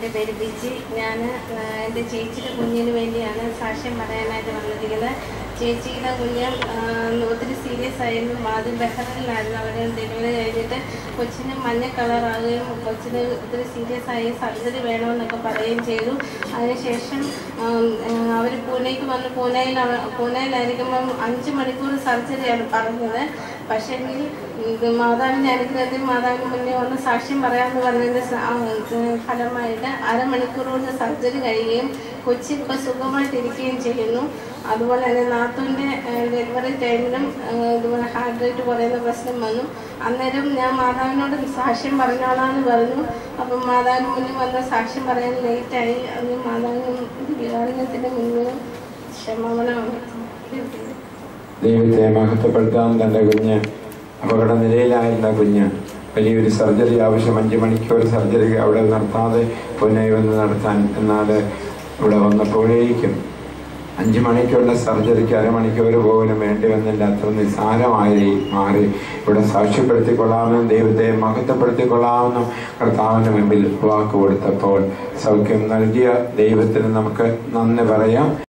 എൻ്റെ പേര് ബിജി ഞാൻ എൻ്റെ ചേച്ചിയുടെ കുഞ്ഞിന് വേണ്ടിയാണ് സാക്ഷ്യം പറയാനായിട്ട് വന്നിരിക്കുന്നത് ചേച്ചിയുടെ കുഞ്ഞ് ആ, ഒത്തിരി സീരിയസ് ആയിരുന്നു ആദ്യം ബഹറിലായിരുന്നു അവിടെ ഡെലിവറി കഴിഞ്ഞിട്ട് കൊച്ചിന് മഞ്ഞ കളറാകുകയും കൊച്ചിന് ഒത്തിരി സീരിയസ് ആയി സർജറി വേണമെന്നൊക്കെ പറയുകയും ചെയ്തു അതിനുശേഷം അവർ പൂനെക്ക് വന്ന് പൂനെയിൽ അവ- പൂനെയിലായിരിക്കുമ്പം അഞ്ച് മണിക്കൂർ സർജറിയാണ് പറഞ്ഞത് പക്ഷേങ്കിൽ ഇത് മാതാവിൻ്റെ അനുഗ്രഹത്തിൽ മാതാവിന് മുന്നേ വന്ന് സാക്ഷ്യം പറയാമെന്ന് പറഞ്ഞതിൻ്റെ സ- ആ, ഇത് ഫലമായിട്ട് അരമണിക്കൂർ കൊണ്ട് സർജറി കഴിയുകയും കൊച്ചി ഇപ്പോൾ സുഖമായിട്ടിരിക്കുകയും ചെയ്യുന്നു അതുപോലെ തന്നെ നാത്തൂൻ്റെ ഡെലിവറി ടൈമിലും ആ, ഇതുപോലെ ഹാർട്ട് റേറ്റ് കുറയുന്ന പ്രശ്നം വന്നു അന്നേരം ഞാൻ മാതാവിനോട് സാക്ഷ്യം പറഞ്ഞോളാന്ന് പറഞ്ഞു അപ്പം മാതാവിന് മുന്നിൽ വന്ന സാക്ഷ്യം പറയാൻ ലേറ്റായി അത് മാതാവിനും വികാരത്തിൻ്റെ മുന്നിൽ ക്ഷമാപണം ദൈവത്തെ മഹത്വപ്പെടുത്താൻ തൻ്റെ കുഞ്ഞ് അപകട നിലയിലായിരുന്ന കുഞ്ഞ് വലിയൊരു സർജറി ആവശ്യം അഞ്ച് മണിക്കൂർ സർജറി അവിടെ നടത്താതെ പുനെ വന്ന് നടത്താൻ എന്നാൽ ഇവിടെ വന്നപ്പോഴേക്കും അഞ്ച് മണിക്കൂറിൻ്റെ സർജറിക്ക് അരമണിക്കൂർ പോലും വേണ്ടി വന്നില്ല അത്ര നിസ്സാരമായി മാറി ഇവിടെ സാക്ഷ്യപ്പെടുത്തിക്കൊള്ളാമെന്നും ദൈവത്തെ മഹത്വപ്പെടുത്തിക്കൊള്ളാമെന്നും കർത്താവിന് മുമ്പിൽ വാക്ക് കൊടുത്തപ്പോൾ സൗഖ്യം നൽകിയ ദൈവത്തിന് നമുക്ക് നന്ദി പറയാം